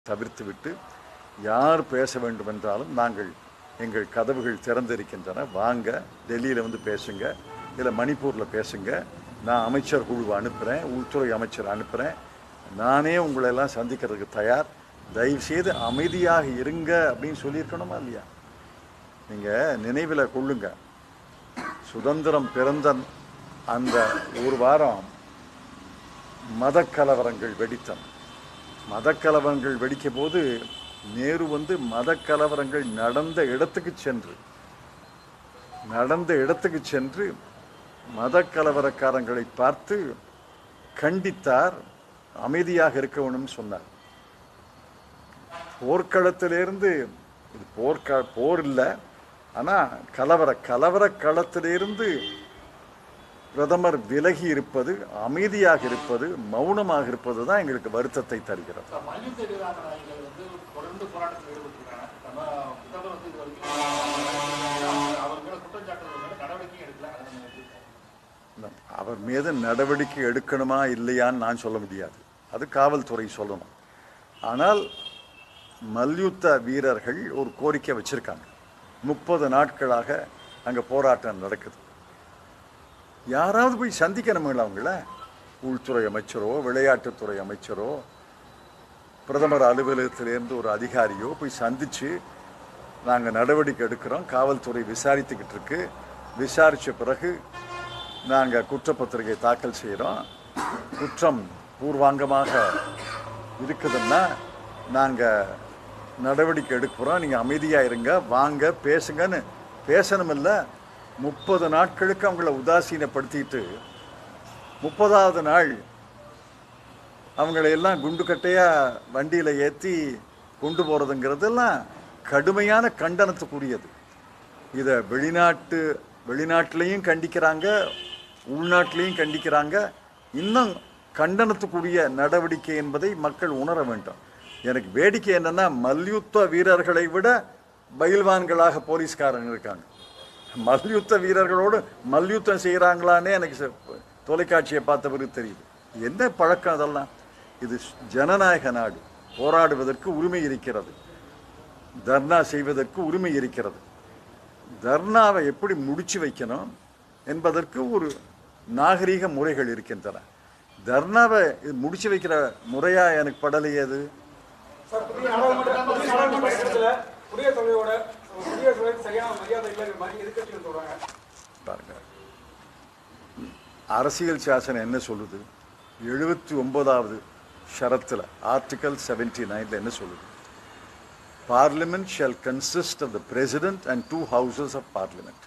தவிர்த்துவிட்டு யார் பேச வேண்டும் என்றாலும் நாங்கள் எங்கள் கதவுகள் திறந்திருக்கின்றன வாங்க டெல்லியில் வந்து பேசுங்க இல்லை மணிப்பூரில் பேசுங்க நான் அமைச்சர் குழுவை அனுப்புகிறேன் உள்துறை அமைச்சர் அனுப்புகிறேன் நானே உங்களை எல்லாம் சந்திக்கிறதுக்கு தயார் தயவுசெய்து அமைதியாக இருங்க அப்படின்னு சொல்லியிருக்கணுமா இல்லையா நீங்கள் நினைவில் கொள்ளுங்க சுதந்திரம் பிறந்த அந்த ஒரு வாரம் மதக்கலவரங்கள் வெடித்தன மதக்கலவரங்கள் வெடிக்க போது நேரு வந்து மதக்கலவரங்கள் நடந்த இடத்துக்கு சென்று நடந்த இடத்துக்கு சென்று மதக்கலவரக்காரங்களை பார்த்து கண்டித்தார் அமைதியாக இருக்க வேணும்னு சொன்னார் போர்க்களத்திலிருந்து இது போர்க்க போர் இல்லை ஆனால் கலவர கலவர களத்திலிருந்து பிரதமர் விலகி இருப்பது அமைதியாக இருப்பது மௌனமாக இருப்பது தான் எங்களுக்கு வருத்தத்தை தருகிறது சார், மல்யுத்த வீராங்கனைகள் வந்து தொடர்ந்து போராட்டத்தில் ஈடுபட்டிருக்காங்க நம்ம பிரதமர் வந்து இது வரைக்கும் அவர் மேல குற்றச்சாட்டுகள் மேல நடவடிக்கையும் எடுக்கல அதை நம்ம எப்படி பார்க்கணும்? அவர் மீது நடவடிக்கை எடுக்கணுமா இல்லையான்னு நான் சொல்ல முடியாது அது காவல்துறை சொல்லணும் ஆனால் மல்யுத்த வீரர்கள் ஒரு கோரிக்கை வச்சிருக்காங்க முப்பது நாட்களாக அங்கே போராட்டம் நடக்குது யாராவது போய் சந்திக்கணுமில்ல அவங்கள உள்துறை அமைச்சரோ விளையாட்டுத்துறை அமைச்சரோ பிரதமர் அலுவலகத்திலேருந்து ஒரு அதிகாரியோ போய் சந்திச்சு நாங்கள் நடவடிக்கை எடுக்கிறோம் காவல்துறை விசாரித்துக்கிட்டு இருக்கு விசாரித்த பிறகு நாங்கள் குற்றப்பத்திரிகை தாக்கல் செய்கிறோம் குற்றம் பூர்வாங்கமாக இருக்குதுன்னா நாங்கள் நடவடிக்கை எடுக்கிறோம் நீங்கள் அமைதியாக இருங்க வாங்க பேசுங்கன்னு பேசணுமில்ல முப்பது நாட்களுக்கு அவங்கள உதாசீனப்படுத்திட்டு முப்பதாவது நாள் அவங்களை எல்லாம் குண்டு கட்டையாக வண்டியில் ஏற்றி கொண்டு போகிறதுங்கிறதெல்லாம் கடுமையான கண்டனத்துக்குரியது இதை வெளிநாட்டு வெளிநாட்டிலையும் கண்டிக்கிறாங்க உள்நாட்டிலையும் கண்டிக்கிறாங்க இன்னும் கண்டனத்துக்குரிய நடவடிக்கை என்பதை மக்கள் உணர வேண்டும் எனக்கு வேடிக்கை என்னன்னா மல்யுத்த வீரர்களை விட பயில்வான்களாக போலீஸ்காரங்க இருக்காங்க மல்யுத்த வீரர்களோடு மல்யுத்தம் செய்கிறாங்களான்னே எனக்கு ச- தொலைக்காட்சியை பார்த்த பிறகு தெரியுது என்ன பழக்கம் அதெல்லாம் இது ஜனநாயக நாடு போராடுவதற்கு உரிமை இருக்கிறது தர்ணா செய்வதற்கு உரிமை இருக்கிறது தர்ணாவை எப்படி முடிச்சு வைக்கணும் என்பதற்கு ஒரு நாகரீக முறைகள் இருக்கின்றன தர்ணாவை இது முடிச்சு வைக்கிற முறையா எனக்கு படலையே அது சார் புதிய நாடாளுமன்ற புதிய நாடாளுமன்ற கட்டத்தில் புதிய தொழிலோட புதிய தொழில் சரியான மரியாதை இல்லை மாதிரி எதிர்கட்சிகள் சொல்றாங்க பாருங்க அரசியல் சாசனம் என்ன சொல்லுது எழுபத்தி ஒன்பதாவது ஷரத்தில் ஆர்டிகல் செவன்டி நைன்ல என்ன சொல்லுது parliament shall consist of the president and two houses of parliament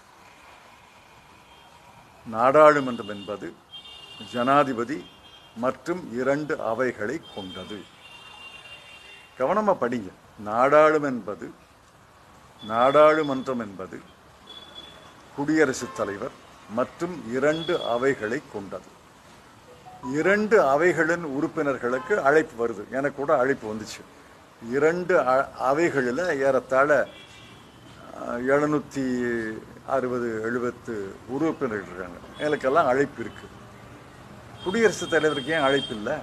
நாடாளுமன்றம் என்பது ஜனாதிபதி மற்றும் இரண்டு அவைகளை கொண்டது கவனமா படிங்க நாடாளும் என்பது நாடாளுமன்றம் என்பது குடியரசுத் தலைவர் மற்றும் இரண்டு அவைகளை கொண்டது இரண்டு அவைகளின் உறுப்பினர்களுக்கு அழைப்பு வருது எனக்கு கூட அழைப்பு வந்துச்சு இரண்டு அ- அவைகளில் ஏறத்தாழ எழுநூற்றி அறுபது எழுபத்து உறுப்பினர்கள் இருக்காங்க எனக்கெல்லாம் அழைப்பு இருக்கு குடியரசுத் தலைவருக்கு ஏன் அழைப்பு இல்லை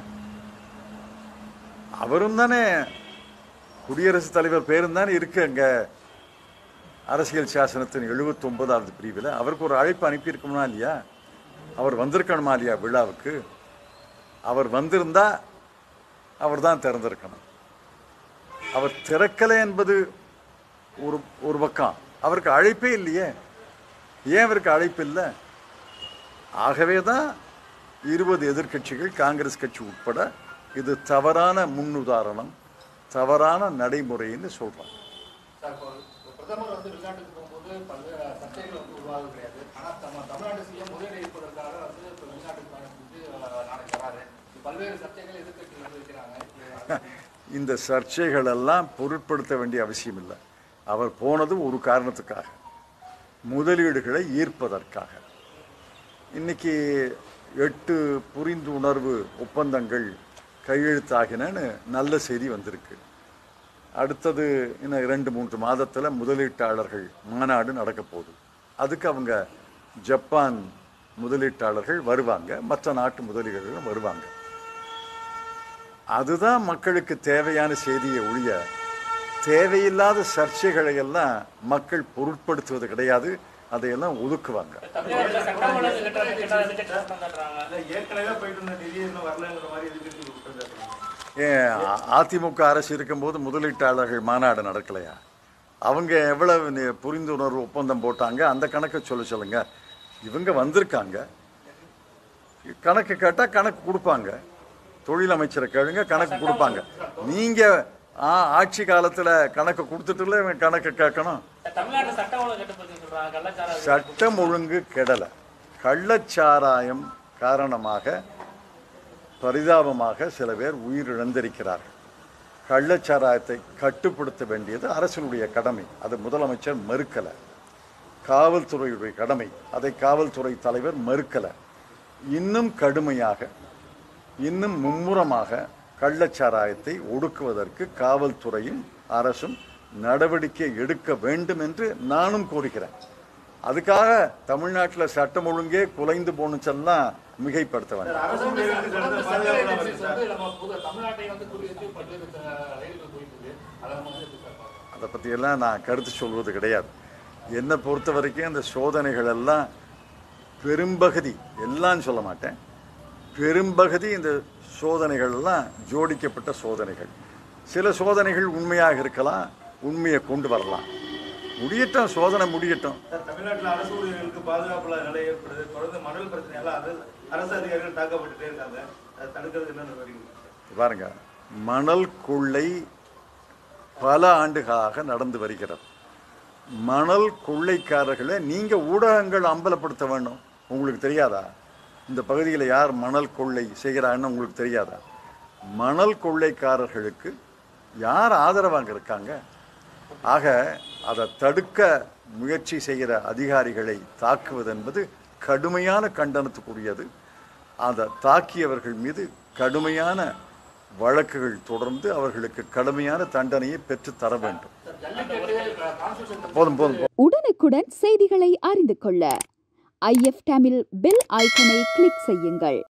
அவரும் தானே குடியரசுத் தலைவர் பேரும் தானே இருக்கு அங்க அரசியல் சாசனத்தின் எழுபத்தி ஒன்பதாவது பிரிவில் அவருக்கு ஒரு அழைப்பு அனுப்பியிருக்கணுமா இல்லையா அவர் வந்திருக்கணுமா இல்லையா விழாவுக்கு அவர் வந்திருந்தா அவர் தான் திறந்திருக்கணும் அவர் திறக்கலை என்பது ஒரு ஒரு பக்கம் அவருக்கு அழைப்பே இல்லையே ஏன் அவருக்கு அழைப்பு இல்லை ஆகவே தான் இருபது எதிர்க்கட்சிகள் காங்கிரஸ் கட்சி உட்பட இது தவறான முன்னுதாரணம் தவறான நடைமுறைன்னு சொல்றாங்க சார், இப்போ பிரதமர் வந்து வெளிநாட்டுக்கு போகும்போது பல்வேறு சர்ச்சைகள் வந்து உருவாக கிடையாது ஆனா நம்ம தமிழ்நாடு சிஎம் முதலீடு இருப்பதற்காக வந்து இப்போ வெளிநாட்டுக்கு பயணம் செஞ்சு அஹ், நாளைக்கு வராரு இது பல்வேறு சர்ச்சைகள் எதிர்க்கட்சிகள் வந்து வைக்கிறாங்க இது இந்த சர்ச்சைகள் எல்லாம் பொருட்படுத்த வேண்டிய அவசியம் இல்லை அவர் போனது ஒரு காரணத்துக்காக முதலீடுகளை ஈர்ப்பதற்காக இன்னைக்கு எட்டு புரிந்துணர்வு ஒப்பந்தங்கள் கையெழுத்தாகினன்னு நல்ல செய்தி வந்திருக்கு அடுத்தது இன்னும் இரண்டு மூன்று மாதத்தில் முதலீட்டாளர்கள் மாநாடு நடக்க போகுது அதுக்கு அவங்க ஜப்பான் முதலீட்டாளர்கள் வருவாங்க மற்ற நாட்டு முதலீடுகளும் வருவாங்க அதுதான் மக்களுக்கு தேவையான செய்தியை ஒழிய தேவையில்லாத சர்ச்சைகளை எல்லாம் மக்கள் பொருட்படுத்துவது கிடையாது அதையெல்லாம் ஒதுக்குவாங்க தமிழ்நாட்டுல சட்டம் ஒழுங்கு கெட்டது கெட்டதுக்கு குற்றம் சாட்டுறாங்க இல்ல, ஏற்கனவே போயிட்டு இருந்த நிதி இன்னும் வரலங்கிற மாதிரி எதிர்க்கட்சி குற்றம் சாட்டுறாங்க ஏன் அ- அதிமுக அரசு இருக்கும்போது முதலீட்டாளர்கள் மாநாடு நடக்கலையா அவங்க எவ்வளவு நி- புரிந்துணர்வு ஒப்பந்தம் போட்டாங்க அந்த கணக்கை சொல்ல சொல்லுங்க இவங்க வந்திருக்காங்க கணக்கு கேட்டால் கணக்கு கொடுப்பாங்க தொழில் அமைச்சரை கேளுங்க கணக்கு கொடுப்பாங்க நீங்க ஆ, ஆட்சி காலத்துல கணக்கு கொடுத்துட்டுல இவன் கணக்கு கேட்கணும் தமிழ்நாட்டுல சட்டம் ஒழுங்கு கெட்டு போச்சுன்னு சொல்றாங்க கள்ளச்சாரம் சட்டம் ஒழுங்கு கெடல கள்ளச்சாராயம் காரணமாக பரிதாபமாக சில பேர் உயிரிழந்திருக்கிறார்கள் கள்ளச்சாராயத்தை கட்டுப்படுத்த வேண்டியது அரசினுடைய கடமை அது முதலமைச்சர் மறுக்கலை காவல்துறையுடைய கடமை அதை காவல்துறை தலைவர் மறுக்கலை இன்னும் கடுமையாக இன்னும் மும்முரமாக கள்ளச்சாராயத்தை ஒடுக்குவதற்கு காவல்துறையும் அரசும் நடவடிக்கை எடுக்க வேண்டும் என்று நானும் கோருகிறேன் அதுக்காக தமிழ்நாட்டில் சட்டம் ஒழுங்கே குலைந்து போணுச்செல்லாம் மிகைப்படுத்த வேண்டாம் அரசு ஊழியர்களுக்கு தொடர்ந்து தகுந்த சர்க்கார் பாதுகாப்பு ஏஜென்சிஸ் சார் வந்து நம்ம புது தமிழ்நாட்டை வந்து குறிவைத்து பல்வேறு அஹ், ரயில்கள் போயிட்டு இருக்கு அதை நம்ம வந்து எப்படி சார் பார்க்கணும்? அதை பற்றியெல்லாம் நான் கருத்து சொல்வது கிடையாது என்னை பொறுத்த வரைக்கும் இந்த சோதனைகள் எல்லாம் பெரும்பகுதி எல்லாம் சொல்ல மாட்டேன் பெரும்பகுதி இந்த சோதனைகள் எல்லாம் ஜோடிக்கப்பட்ட சோதனைகள் சில சோதனைகள் உண்மையாக இருக்கலாம் உண்மையை கொண்டு வரலாம் முடியட்டும் சோதனை முடியட்டும் சார் தமிழ்நாட்டில் அரசு ஊழியர்களுக்கு பாதுகாப்பு இல்லாத நிலை ஏற்படுது தொடர்ந்து மணல் பிரச்சனையால அரசு அரசு அதிகாரிகள் தாக்கப்பட்டுட்டே இருக்காங்க அதை தடுக்கிறதுக்கு என்ன நடவடிக்கை பாருங்க மணல் கொள்ளை பல ஆண்டுகளாக நடந்து வருகிறது மணல் கொள்ளைக்காரர்களை நீங்க ஊடகங்கள் அம்பலப்படுத்த வேண்டும் உங்களுக்கு தெரியாதா இந்த பகுதியில் யார் மணல் கொள்ளை செய்கிறான்னு உங்களுக்கு தெரியாதா மணல் கொள்ளைக்காரர்களுக்கு யார் ஆதரவாக இருக்காங்க ஆக அதை தடுக்க முயற்சி செய்கிற அதிகாரிகளை தாக்குவது என்பது கடுமையான கண்டனத்துக்குரியது அதை தாக்கியவர்கள் மீது கடுமையான வழக்குகள் தொடர்ந்து அவர்களுக்கு கடுமையான தண்டனையை பெற்று தர வேண்டும் சார் ஜல்லிக்கட்டு கான்ஸ்டியூஷன் போதும் போதும் போதும். உடனுக்குடன் செய்திகளை அறிந்து கொள்ள ஐஎஃப் தமிழ் பெல் ஐக்கனை கிளிக் செய்யுங்கள்